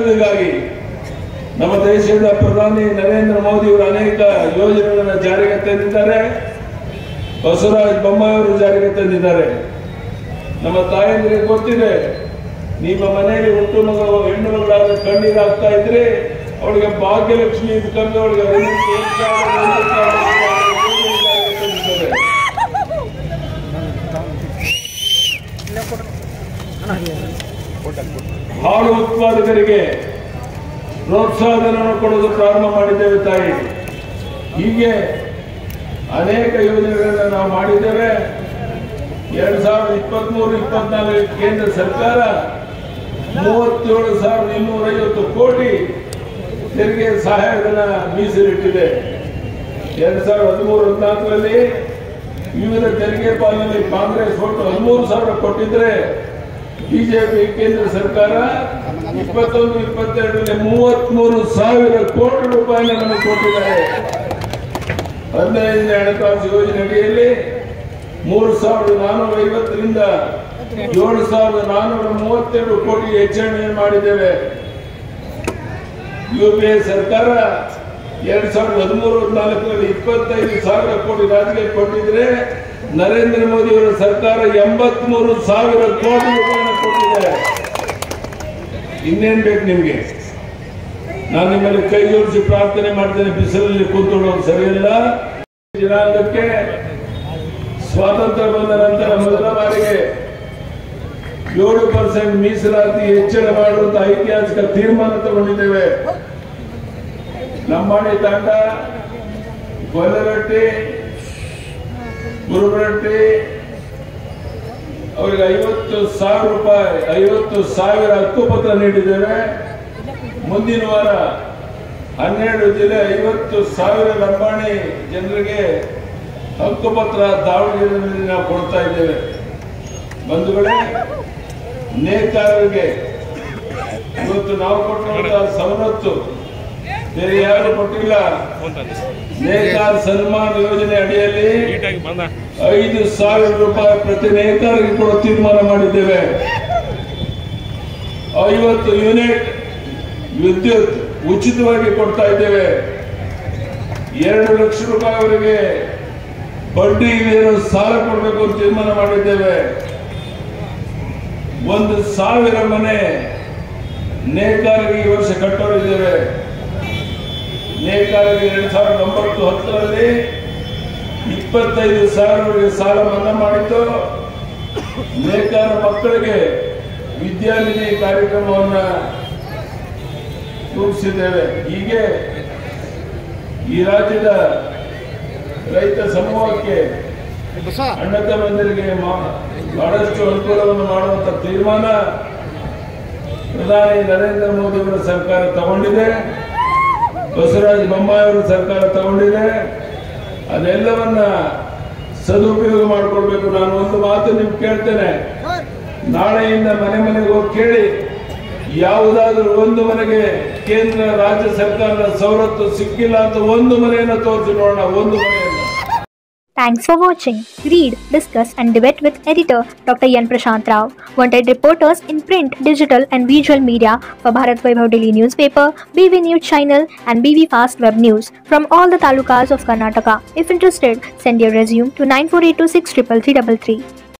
ಅಭಿವೃದ್ಧಿಗಾಗಿ ನಮ್ಮ ದೇಶದ ಪ್ರಧಾನಿ ನರೇಂದ್ರ ಮೋದಿ ಅವರು ಅನೇಕ ಯೋಜನೆಗಳನ್ನು ಜಾರಿಗೆ ತಂದಿದ್ದಾರೆ ಬಸವರಾಜ ಬೊಮ್ಮಾಯಿ ಅವರು ಜಾರಿಗೆ ತಂದಿದ್ದಾರೆ ನಮ್ಮ ತಾಯಂದಿರಿಗೆ ಗೊತ್ತಿದೆ ನಿಮ್ಮ ಮನೆಯಲ್ಲಿ ಹುಟ್ಟು ಮಗಳು ಹೆಣ್ಣು ಮಗಳಾದ ಕಣ್ಣೀರಾಗ್ತಾ ಇದ್ರೆ ಅವಳಿಗೆ ಭಾಗ್ಯಲಕ್ಷ್ಮಿ ಅಂತ ಕರೆದು ಅವಳಿಗೆ ಒಂದು ಸಾವಿರ, ಒಂದು ಸಾವಿರ ರೂಪಾಯಿ ಜಾರಿಗೆ ತಂದಿದ್ದಾರೆ. ಹಾಲು ಉತ್ಪಾದಕರಿಗೆ ಪ್ರೋತ್ಸಾಹಧನವನ್ನು ಕೊಡೋದು ಪ್ರಾರಂಭ ಮಾಡಿದ್ದೇವೆ ತಾಯಿ ಹೀಗೆ ಅನೇಕ ಯೋಜನೆಗಳನ್ನು ನಾವು ಮಾಡಿದ್ದೇವೆ ಎರಡ್ ಸಾವಿರದ ಇಪ್ಪತ್ಮೂರು ಇಪ್ಪತ್ನಾಲ್ಕು ಕೇಂದ್ರ ಸರ್ಕಾರ ಮೂವತ್ತೇಳು ಸಾವಿರದ ಇನ್ನೂರ ಐವತ್ತು ಕೋಟಿ ತೆರಿಗೆ ಸಹಾಯಧನ ಮೀಸಲಿಟ್ಟಿದೆ ಎರಡ್ ಸಾವಿರದ ಹದಿಮೂರು ಹದಿನಾಲ್ಕರಲ್ಲಿ ವಿವಿಧ ತೆರಿಗೆ ಪಾಲಿನಲ್ಲಿ ಕಾಂಗ್ರೆಸ್ ಒಟ್ಟು ಹದಿಮೂರು ಸಾವಿರ ಕೊಟ್ಟಿದ್ರೆ ಬಿಜೆಪಿ ಕೇಂದ್ರ ಸರ್ಕಾರ ಇಪ್ಪತ್ತೊಂದು ಇಪ್ಪತ್ತೆರಡರಲ್ಲಿ ಮೂವತ್ಮೂರು ಸಾವಿರ ಕೋಟಿ ರೂಪಾಯಿನ ನಮಗೆ ಕೊಟ್ಟಿದ್ದಾರೆ ಹದಿನೈದನೇ ಹಣಕಾಸು ಯೋಜನೆ ಅಡಿಯಲ್ಲಿ ಮೂರು ಸಾವಿರದ ನಾನ್ನೂರ ಐವತ್ತರಿಂದ ಏಳು ಸಾವಿರದ ನಾನ್ನೂರ ಮೂವತ್ತೆರಡು ಕೋಟಿ ಹೆಚ್ಚಳನೆ ಮಾಡಿದ್ದೇವೆ ಯುಪಿಎ ಸರ್ಕಾರ ಎರಡ್ ಸಾವಿರದ ಹದಿಮೂರು ಹದಿನಾಲ್ಕರಲ್ಲಿ ಇಪ್ಪತ್ತೈದು ಸಾವಿರ ಕೋಟಿ ರಾಜ್ಯಕ್ಕೆ ಕೊಟ್ಟಿದ್ರೆ ನರೇಂದ್ರ ಮೋದಿ ಅವರ ಸರ್ಕಾರ ಎಂಬತ್ಮೂರು ಸಾವಿರ ಕೋಟಿ ರೂಪಾಯಿನ ಕೊಟ್ಟಿದ್ದಾರೆ ಇನ್ನೇನ್ ಬೇಕು ನಿಮ್ಗೆ ನಾನು ನಿಮ್ಮಲ್ಲಿ ಕೈ ಜೋಡಿಸಿ ಪ್ರಾರ್ಥನೆ ಮಾಡ್ತೇನೆ ಬಿಸಿಲಲ್ಲಿ ಕೂತ್ಕೊಳ್ಳೋದು ಸರಿಯಲ್ಲ ಜನಾಂಗಕ್ಕೆ ಸ್ವಾತಂತ್ರ್ಯ ಬಂದ ನಂತರ ಮೊದಲ ಬಾರಿಗೆ ಏಳು ಪರ್ಸೆಂಟ್ ಮೀಸಲಾತಿ ಹೆಚ್ಚಳ ಮಾಡುವಂತ ಐತಿಹಾಸಿಕ ತೀರ್ಮಾನ ತಗೊಂಡಿದ್ದೇವೆ ಲಂಬಾಣಿ ತಾಂಡ ಗೊಲ್ಲರಟ್ಟಿ ಗುರುಬರಟ್ಟಿ ಅವರಿಗೆ ಐವತ್ತು ಸಾವಿರ ರೂಪಾಯಿ ಐವತ್ತು ಸಾವಿರ ಹಕ್ಕುಪತ್ರ ನೀಡಿದ್ದೇವೆ ಮುಂದಿನ ವಾರ ಹನ್ನೆರಡು ಜಿಲ್ಲೆ ಐವತ್ತು ಸಾವಿರ ಲಂಬಾಣಿ ಜನರಿಗೆ ಹಕ್ಕುಪತ್ರ ದಾವಣಗೆರೆಯಲ್ಲಿ ನಾವು ಕೊಡ್ತಾ ಇದ್ದೇವೆ ಬಂಧುಗಳೇ ನೇತಾರರಿಗೆ ಇವತ್ತು ನಾವು ಕೊಟ್ಟಂತಹ ಸವಲತ್ತು ಬೇರೆ ಯಾರು ಕೊಟ್ಟಿಲ್ಲ ನೇತಾರ್ ಸನ್ಮಾನ್ ಯೋಜನೆ ಅಡಿಯಲ್ಲಿ ನೀಟಾಗಿ ಬಂದ ಐದು ಸಾವಿರ ರೂಪಾಯಿ ಪ್ರತಿ ನೇತಾರಿಗೆ ಕೊಡೋ ತೀರ್ಮಾನ ಮಾಡಿದ್ದೇವೆ ಐವತ್ತು ಯೂನಿಟ್ ವಿದ್ಯುತ್ ಉಚಿತವಾಗಿ ಕೊಡ್ತಾ ಇದ್ದೇವೆ ಎರಡು ಲಕ್ಷ ರೂಪಾಯಿ ಅವರಿಗೆ ಬಡ್ಡಿ ಇಲ್ಲದಿರೋ ಸಾಲ ಕೊಡಬೇಕು ಅಂತ ತೀರ್ಮಾನ ಮಾಡಿದ್ದೇವೆ ಒಂದು ಸಾವಿರ ಮನೆ ನೇಕಾರಿಗೆ ಈ ವರ್ಷ ಕಟ್ಟೋರಿದ್ದೇವೆ ನೇಕಾರಿಗೆ ಎರಡ್ ಸಾವಿರದ ಒಂಬತ್ತು ಹತ್ತರಲ್ಲಿ ಇಪ್ಪತ್ತೈದು ಸಾವಿರವರೆಗೆ ಸಾಲ ಮನ್ನಾ ಮಾಡಿದ್ದು ನೇಕಾರ ಮಕ್ಕಳಿಗೆ ವಿದ್ಯಾನಿಧಿ ಕಾರ್ಯಕ್ರಮವನ್ನ ರೂಪಿಸಿದ್ದೇವೆ ಹೀಗೆ ಈ ರಾಜ್ಯದ ರೈತ ಸಮೂಹಕ್ಕೆ ಅಣ್ಣ ತಮ್ಮಂದಿರಿಗೆ ಮಾ- ಬಹಳಷ್ಟು ಅನುಕೂಲವನ್ನು ಮಾಡುವಂತ ತೀರ್ಮಾನ ಪ್ರಧಾನಿ ನರೇಂದ್ರ ಮೋದಿ ಅವರ ಸರ್ಕಾರ ತಗೊಂಡಿದೆ ಬಸವರಾಜ ಬೊಮ್ಮಾಯಿ ಅವರ ಸರ್ಕಾರ ತಗೊಂಡಿದೆ ಅದೆಲ್ಲವನ್ನ ಸದುಪಯೋಗ ಮಾಡಿಕೊಳ್ಬೇಕು ನಾನು ಒಂದು ಮಾತು ನಿಮ್ಗೆ ಕೇಳ್ತೇನೆ ನಾಳೆಯಿಂದ ಮನೆ ಮನೆಗೆ ಹೋಗಿ ಕೇಳಿ ಯಾವುದಾದ್ರೂ ಒಂದು ಮನೆಗೆ ಕೇಂದ್ರ ರಾಜ್ಯ ಸರ್ಕಾರದ ಸವಲತ್ತು ಸಿಕ್ಕಿಲ್ಲ ಅಂತ ಒಂದು ಮನೆಯನ್ನ ತೋರಿಸಿ ನೋಡೋಣ ಒಂದು ಮನೆಯನ್ನ Thanks for watching. Read, discuss, and debate with editor Dr. Yan Prashant Rao. Wanted reporters in print, digital, and visual media for Bharat Vaibhav Daily Newspaper, BV News Channel, and BV Fast Web News from all the talukas of Karnataka. If interested, send your resume to 9482633333.